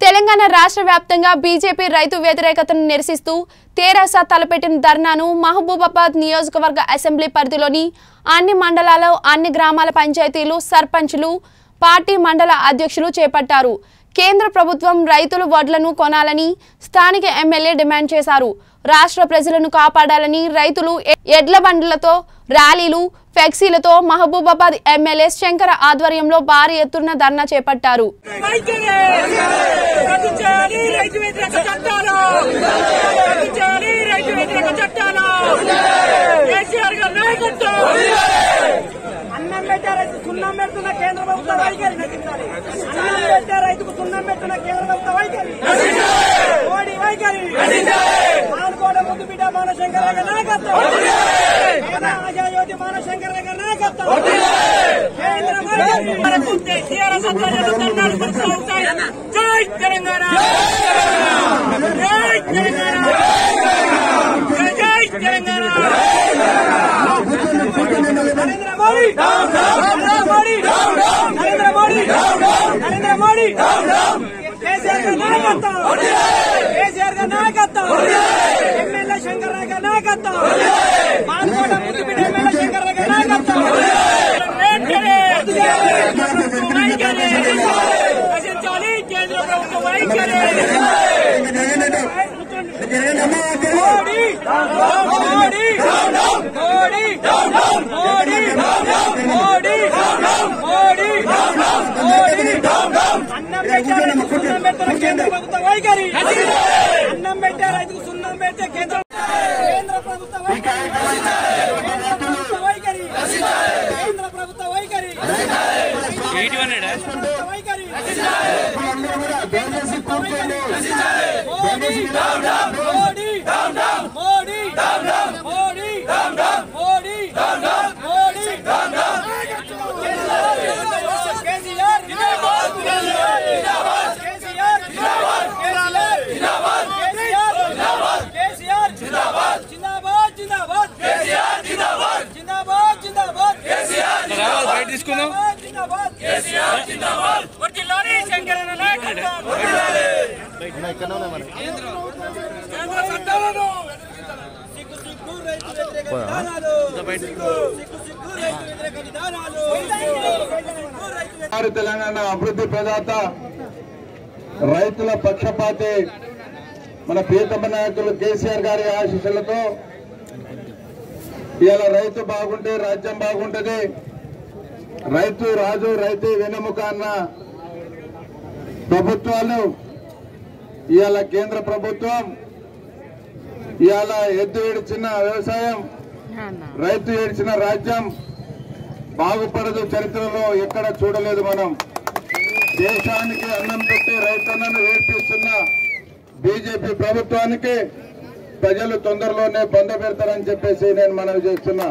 తెలంగాణ రాష్ట్ర వ్యాప్తంగా బీజేపీ రైతు వ్యతిరేకతను నిరసిస్తూ తేరాస తలపెట్టిన ధర్నాను మహబూబాబాద్ నియోజకవర్గ అసెంబ్లీ పరిధిలోని అన్ని మండలాల్లో అన్ని గ్రామాల పంచాయతీలు సర్పంచులు పార్టీ మండల అధ్యక్షులు చేపట్టారు కేంద్ర ప్రభుత్వం రైతులు వడ్లను కొనాలని స్థానిక ఎమ్మెల్యే డిమాండ్ చేశారు రాష్ట్ర ప్రజలను కాపాడాలని రైతులు ఎ- ఎడ్ల బండ్లతో ర్యాలీలు ఫ్లెక్సీలతో మహబూబాబాద్ ఎమ్మెల్యే శంకర ఆధ్వర్యంలో భారీ ఎత్తున ధర్నా చేపట్టారు వైఖరి రద్దు చేయాలి రైతు వ్యతిరేక చట్టాలు రద్దు చేయాలి రైతు వ్యతిరేక చట్టాలు కేసీఆర్ గారి నాయకత్వం అన్నం పెట్టే రైతు సున్నం పెడుతున్న కేంద్ర ప్రభుత్వ వైఖరి నశించాలి అన్నం పెట్టే రైతుకు సున్నం పెడుతున్న కేంద్ర ప్రభుత్వ వైఖరి మోడీ వైఖరి మానుకోట ముందు బిడ్డ మానశంకర్ గారి నాయకత్వం ఆజాయోతి మానశంకర్ గారి నాయకత్వం కేంద్ర వైఖరి మనకు టీఆర్ఎస్ ఆధ్వర్యంలో ధర్నాలు కొనసాగుతాయి. జై తెలంగాణ జై తెలంగాణ జై జై తెలంగాణ నరేంద్ర మోడీ నరేంద్ర మోడీ నరేంద్ర మోడీ నరేంద్ర మోడీ కేసీఆర్ గారి నాయకత్వం కేసీఆర్ గారి నాయకత్వం ఎమ్మెల్యే శంకర్ రావు గారి నాయకత్వం మానుకోట ముద్దుబిడ్డ ఎమ్మెల్యే శంకర్ రావు గారి నాయకత్వం వైఖరి నశించాలి కేంద్ర ప్రభుత్వ వైఖరి మోడీ మోడీ మోడీ మోడీ మోడీ మోడీ మోడీ అన్నం పెట్టే రైతుకు సున్నం పెట్టిన కేంద్ర ప్రభుత్వ వైఖరి అన్నం పెట్టే రైతుకు సున్నం పెట్టే కేంద్ర కేంద్ర ప్రభుత్వ వైఖరి కేంద్ర ప్రభుత్వ వైఖరి కేంద్ర ప్రభుత్వ వైఖరి ప్రభుత్వ వైఖరి మోడీ మోడీ మోడీ మోడీ మోడీ మోడీ కేసీఆర్ జిందాబాద్ కేసీఆర్ జిందాబాద్ కేసీఆర్ జిందాబాద్ కేసీఆర్ జిందాబాద్ జిందాబాద్ జిందాబాద్ కేసీఆర్ జిందాబాద్ జిందాబాద్ జిందాబాద్ కేసీఆర్ బయట తీసుకుందాం జిందాబాద్ కేసీఆర్ జిందాబాద్ వర్ధిల్లాలి శంకరన్న నాయకత్వం వర్ధిల్లాలి కేంద్ర చట్టాలను సిగ్గు సిగ్గు రైతు వ్యతిరేక విధానాలు సిగ్గు సిగ్గు రైతు వ్యతిరేక విధానాలు సిగ్గు రైతు ఆరు తెలంగాణ అభివృద్ధి ప్రదాత రైతుల పక్షపాతి మన ప్రియతమ నాయకులు కేసీఆర్ గారి ఆశీస్సులతో ఇవాళ రైతు బాగుంటే రాజ్యం బాగుంటది రైతు రాజు రైతు వెన్నెముక అన్న ప్రభుత్వాలు ఇవాళ కేంద్ర ప్రభుత్వం ఇవాళ ఎద్దు ఏడ్చిన వ్యవసాయం రైతు ఏడ్చిన రాజ్యం బాగుపడదు చరిత్రలో ఎక్కడ చూడలేదు మనం దేశానికి అన్నం పెట్టి రైతన్నను ఏడ్పిస్తున్న బీజేపీ ప్రభుత్వానికి ప్రజలు తొందరలోనే బంద పెడతారని చెప్పేసి నేను మనవి చేస్తున్నా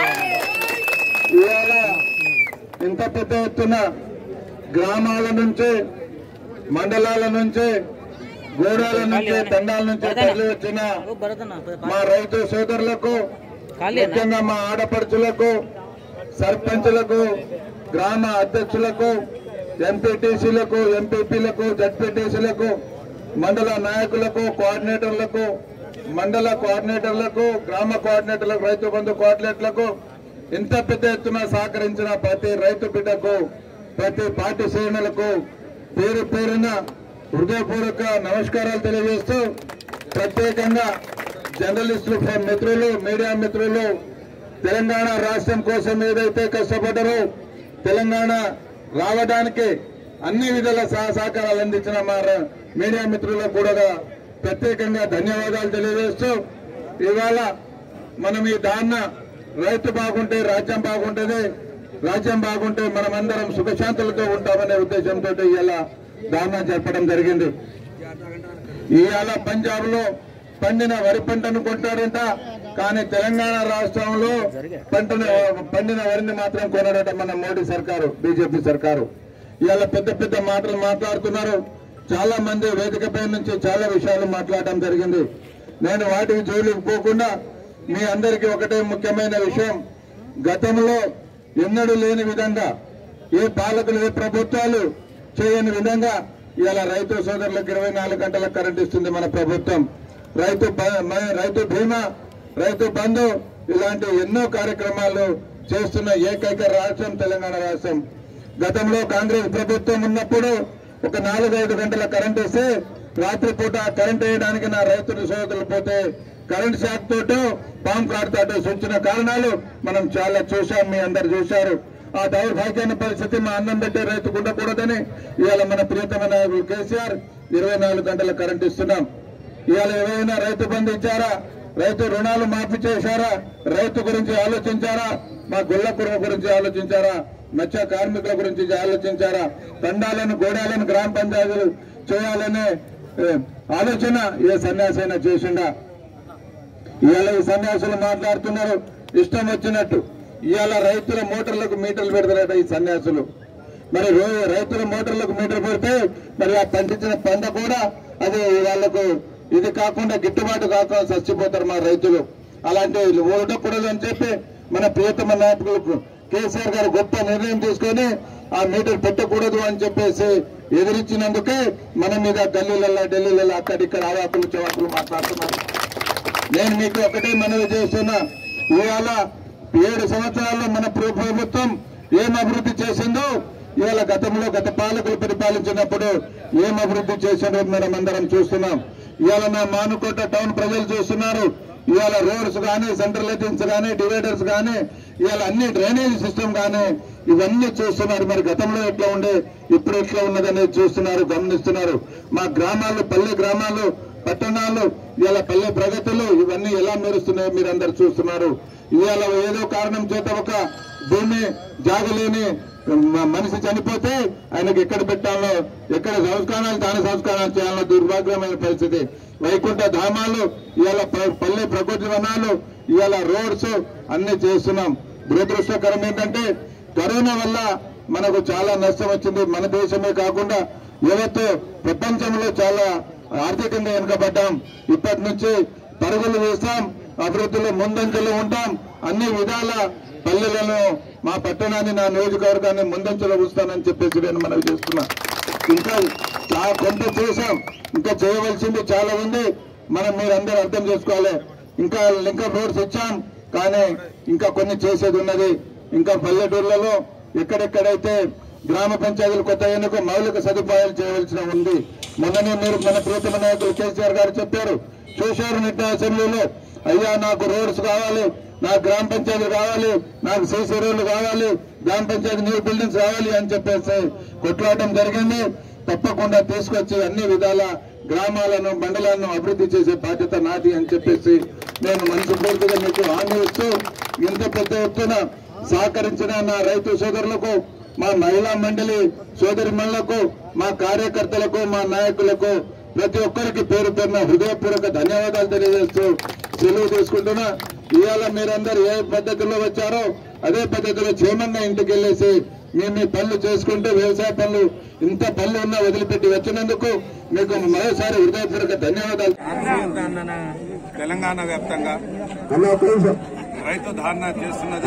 ఇవాళ ఇంత పెద్ద ఎత్తున గ్రామాల నుంచి మండలాల నుంచి గూడాల నుంచి తండాల నుంచి తరలి వచ్చిన మా రైతు సోదరులకు ముఖ్యంగా మా ఆడపడుచులకు సర్పంచులకు గ్రామ అధ్యక్షులకు ఎంపీటీసీలకు ఎంపీపీలకు జడ్పీటీసీలకు మండల నాయకులకు కోఆర్డినేటర్లకు మండల కోఆర్డినేటర్లకు గ్రామ కోఆర్డినేటర్లకు రైతు బంధు కోఆర్డినేటర్లకు ఇంత పెద్ద ఎత్తున సహకరించిన ప్రతి రైతు బిడ్డకు ప్రతి పార్టీ శ్రేణులకు పేరు పేరున హృదయపూర్వక నమస్కారాలు తెలియజేస్తూ ప్రత్యేకంగా జర్నలిస్టులు మిత్రులు మీడియా మిత్రులు తెలంగాణ రాష్ట్రం కోసం ఏదైతే కష్టపడ్డారో తెలంగాణ రావడానికి అన్ని విధాల సహ సహకారాలు అందించిన మా ర- మీడియా మిత్రులకు కూడా ప్రత్యేకంగా ధన్యవాదాలు తెలియజేస్తూ ఇవాళ మనం ఈ దాన్న రైతు బాగుంటే రాజ్యం బాగుంటుంది రాజ్యం బాగుంటే మనమందరం సుఖశాంతులతో ఉంటామనే ఉద్దేశంతో ఇవాళ దాన్న జరపడం జరిగింది ఇవాళ పంజాబ్ లో పండిన వరి పంటను కొంటాడంట కానీ తెలంగాణ రాష్ట్రంలో పంటను పండిన వరిని మాత్రం కొనడట మన మోడీ సర్కారు బీజేపీ సర్కారు ఇవాళ పెద్ద పెద్ద మాటలు మాట్లాడుతున్నారు చాలా మంది వేదికపై నుంచి చాలా విషయాలు మాట్లాడడం జరిగింది నేను వాటికి జోలికి పోకుండా మీ అందరికీ ఒకటే ముఖ్యమైన విషయం గతంలో ఎన్నడూ లేని విధంగా ఏ పాలకులు ఏ ప్రభుత్వాలు చేయని విధంగా ఇవాళ రైతు సోదరులకు ఇరవై నాలుగు గంటల కరెంట్ ఇస్తుంది మన ప్రభుత్వం రైతు బ- మ- రైతు బీమా రైతు బంధు ఇలాంటి ఎన్నో కార్యక్రమాలు చేస్తున్న ఏకైక రాష్ట్రం తెలంగాణ రాష్ట్రం గతంలో కాంగ్రెస్ ప్రభుత్వం ఉన్నప్పుడు ఒక నాలుగైదు గంటల కరెంట్ ఇస్తే రాత్రిపూట కరెంట్ వేయడానికి నా రైతులు సోదరులు పోతే కరెంట్ షాక్ తోటో పాము కాడుతాటో సూచన కారణాలు మనం చాలా చూశాం మీ అందరు చూశారు ఆ దౌర్భాగ్యాన్ని పరిస్థితి మా అన్నం పెట్టే రైతుకు ఉండకూడదని ఇవాళ మన ప్రియతమ నాయకులు కేసీఆర్ ఇరవై నాలుగు గంటల కరెంట్ ఇస్తున్నాం ఇవాళ ఏమైనా రైతు బంధు ఇచ్చారా రైతు రుణాలు మాఫీ చేశారా రైతు గురించి ఆలోచించారా మా గుళ్ళ కురుమ గురించి ఆలోచించారా మత్స్య కార్మికుల గురించి ఆలోచించారా తండాలను గోడాలను గ్రామ పంచాయతీలు చేయాలనే ఏ, ఆలోచన ఏ సన్యాసైనా చేసిండా ఇవాళ ఈ సన్యాసులు మాట్లాడుతున్నారు ఇష్టం వచ్చినట్టు ఇవాళ రైతుల మోటార్లకు మీటర్లు పెడతారట ఈ సన్యాసులు మరి రో- రైతుల మోటార్లకు మీటర్ పెడితే మరి ఆ పండించిన పంట కూడా అది వాళ్లకు ఇది కాకుండా గిట్టుబాటు కాకుండా చచ్చిపోతారు మా రైతులు అలాంటి ఉండకూడదు అని చెప్పి మన ప్రియతమ నాయకులకు కేసీఆర్ గారు గొప్ప నిర్ణయం తీసుకొని ఆ మీటర్ పెట్టకూడదు అని చెప్పేసి ఎదిరించినందుకే మన మీద గల్లీలలో ఢిల్లీలలో అక్కడిక్కడ ఆవాకులు చవాకులు మాట్లాడుతున్నారు నేను మీకు ఒకటే మనవి చేస్తున్నా ఇవాళ ఏడు సంవత్సరాల్లో మన ప్ర- ప్రభుత్వం ఏం అభివృద్ధి చేసిందో ఇవాళ గతంలో గత పాలకులు పరిపాలించినప్పుడు ఏం అభివృద్ధి చేసిందో మనం అందరం చూస్తున్నాం ఇవాళ నా మానుకోట టౌన్ ప్రజలు చూస్తున్నారు ఇవాళ రోడ్స్ కానీ సెంట్రల్ లైటింగ్స్ కానీ డివైడర్స్ కానీ ఇవాళ అన్ని డ్రైనేజ్ సిస్టమ్ కానీ ఇవన్నీ చూస్తున్నారు మరి గతంలో ఎట్లా ఉండే ఇప్పుడు ఎట్లా ఉన్నదనేది చూస్తున్నారు గమనిస్తున్నారు మా గ్రామాలు పల్లె గ్రామాలు పట్టణాలు ఇవాళ పల్లె ప్రగతులు ఇవన్నీ ఎలా మెరుస్తున్నాయో మీరు అందరు చూస్తున్నారు ఇవాళ ఏదో కారణం చేత ఒక భూమి జాగలేని మ- మనిషి చనిపోతే ఆయనకి ఎక్కడ పెట్టాలో ఎక్కడ సంస్కారాలు దాని సంస్కారాలు చేయాలన్న దుర్భాగ్యమైన పరిస్థితి వైకుంఠ ధామాలు ఇవాళ ప- పల్లె ప్రకృతి వనాలు ఇవాళ రోడ్స్ అన్ని చేస్తున్నాం దురదృష్టకరం ఏంటంటే కరోనా వల్ల మనకు చాలా నష్టం వచ్చింది మన దేశమే కాకుండా యువత ప్రపంచంలో చాలా ఆర్థికంగా వెనుకబడ్డాం ఇప్పటి నుంచి పరుగులు వేస్తాం అభివృద్ధిలో ముందంజలో ఉంటాం అన్ని విధాల పల్లెలను మా పట్టణాన్ని నా నియోజకవర్గాన్ని ముందంజలో ఉంచుతానని చెప్పేసి నేను మనవి చేస్తున్నా ఇంకా చాలా కొంత చేశాం ఇంకా చేయవలసింది చాలా ఉంది మనం మీరందరూ అర్థం చేసుకోవాలి ఇంకా లింకప్ రోడ్స్ ఇచ్చాం కానీ ఇంకా కొన్ని చేసేది ఉన్నది ఇంకా పల్లెటూర్లలో ఎక్కడెక్కడైతే గ్రామ పంచాయతీలు కొత్త ఎన్నిక మౌలిక సదుపాయాలు చేయవలసిన ఉంది మొన్ననే మీరు మన ప్రియతమ నాయకులు కేసీఆర్ గారు చెప్పారు చూశారు నిట్ట అసెంబ్లీలో అయ్యా నాకు రోడ్స్ కావాలి నాకు గ్రామ పంచాయతీ కావాలి నాకు సీసీ రోడ్లు కావాలి గ్రామ పంచాయతీ న్యూ బిల్డింగ్స్ కావాలి అని చెప్పేసి కొట్లాడటం జరిగింది తప్పకుండా తీసుకొచ్చి అన్ని విధాల గ్రామాలను మండలాలను అభివృద్ధి చేసే బాధ్యత నాది అని చెప్పేసి నేను మనస్ఫూర్తిగా మీకు హామీ ఇస్తూ ఇంత పెద్ద ఎత్తున సహకరించిన నా రైతు సోదరులకు మా మహిళా మండలి సోదరిమణులకు మా కార్యకర్తలకు మా నాయకులకు ప్రతి ఒక్కరికి పేరు పేరున హృదయపూర్వక ధన్యవాదాలు తెలియజేస్తూ సెలవు తీసుకుంటున్నా ఇవాళ మీరందరూ ఏ పద్ధతిలో వచ్చారో అదే పద్ధతిలో చేమన్న ఇంటికి వెళ్ళేసి మీ మీ పనులు చేసుకుంటూ వ్యవసాయ పనులు ఇంత పనులు ఉన్నా వదిలిపెట్టి వచ్చినందుకు మీకు మరోసారి హృదయపూర్వక ధన్యవాదాలు తెలంగాణ వ్యాప్తంగా రైతు ధారణ చేస్తున్నది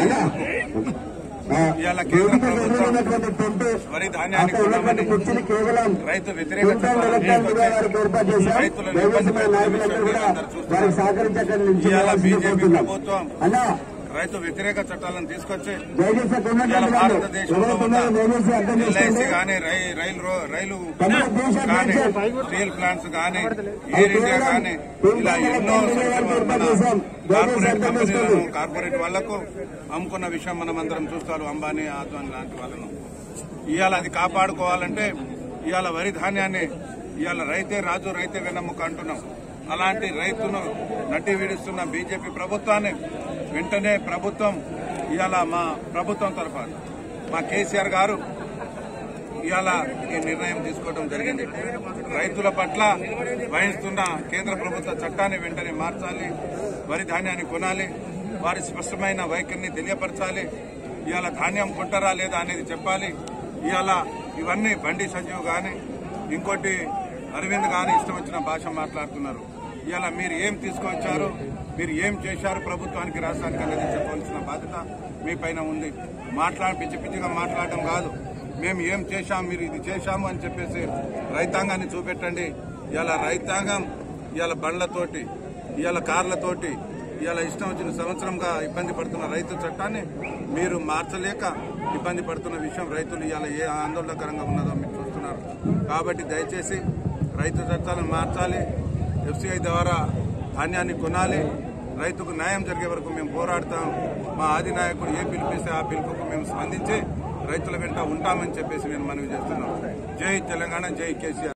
ఇవాళ కేంద్ర ప్రభుత్వం వరి ధాన్యాన్ని కొనమని రైతు వ్యతిరేక చట్టాలను తీసుకొచ్చి రైతులను ఇబ్బంది పెడుతున్న విషయం మీరందరూ చూస్తున్నారు. ఇవాళ బీజేపీ ప్రభుత్వం రైతు వ్యతిరేక చట్టాలను తీసుకొచ్చి ఇవాళ భారతదేశంలో ఉన్న ఎల్ఐసి కానీ రైలు రో- రైలు కానీ స్టీల్ ప్లాంట్స్ కానీ ఎయిర్ ఇండియా కానీ ఇలా ఎన్నో సంక్షేమ మన కార్పొరేట్ కంపెనీలను కార్పొరేట్ వాళ్లకు అమ్ముకున్న విషయం మనం అందరం చూస్తారు అంబానీ ఆద్వాని లాంటి వాళ్ళను ఇవాళ అది కాపాడుకోవాలంటే ఇవాళ వరి ధాన్యాన్ని ఇవాళ రైతే రాజు రైతే వెన్నముక అంటున్నాం అలాంటి రైతును నడ్డి విడుస్తున్న బీజేపీ ప్రభుత్వాన్ని వెంటనే ప్రభుత్వం ఇవాళ మా ప్రభుత్వం తరఫున మా కేసీఆర్ గారు ఇవాళ ఈ నిర్ణయం తీసుకోవడం జరిగింది రైతుల పట్ల వహిస్తున్న కేంద్ర ప్రభుత్వ చట్టాన్ని వెంటనే మార్చాలి వరి ధాన్యాన్ని కొనాలి వారి స్పష్టమైన వైఖరిని తెలియపరచాలి ఇవాళ ధాన్యం కొంటారా లేదా అనేది చెప్పాలి ఇవాళ ఇవన్నీ బండి సంజీవ్ గాని ఇంకోటి అరవింద్ గాని ఇష్టం వచ్చిన భాష మాట్లాడుతున్నారు ఇవాళ మీరు ఏం తీసుకొచ్చారు మీరు ఏం చేశారు ప్రభుత్వానికి రాష్ట్రానికి అనేది చెప్పవలసిన బాధ్యత మీ పైన ఉంది మాట్లాడి పిచ్చి పిచ్చిగా మాట్లాడడం కాదు మేము ఏం చేశాం మీరు ఇది చేశాము అని చెప్పేసి రైతాంగాన్ని చూపెట్టండి ఇలా రైతాంగం ఇవాళ బండ్లతోటి ఇవాళ కార్లతోటి ఇవాళ ఇష్టం వచ్చిన సంవత్సరంగా ఇబ్బంది పడుతున్న రైతు చట్టాన్ని మీరు మార్చలేక ఇబ్బంది పడుతున్న విషయం రైతులు ఇవాళ ఏ ఆందోళనకరంగా ఉన్నదో మీరు చూస్తున్నారు కాబట్టి దయచేసి రైతు చట్టాలను మార్చాలి ఎఫ్సిఐ ద్వారా ధాన్యాన్ని కొనాలి రైతుకు న్యాయం జరిగే వరకు మేము పోరాడతాం మా ఆది నాయకుడు ఏ పిలిపిస్తే ఆ పిలుపుకు మేము స్పందించి రైతుల వెంట ఉంటామని చెప్పేసి నేను మనవి చేస్తున్నాం జై తెలంగాణ జై కేసీఆర్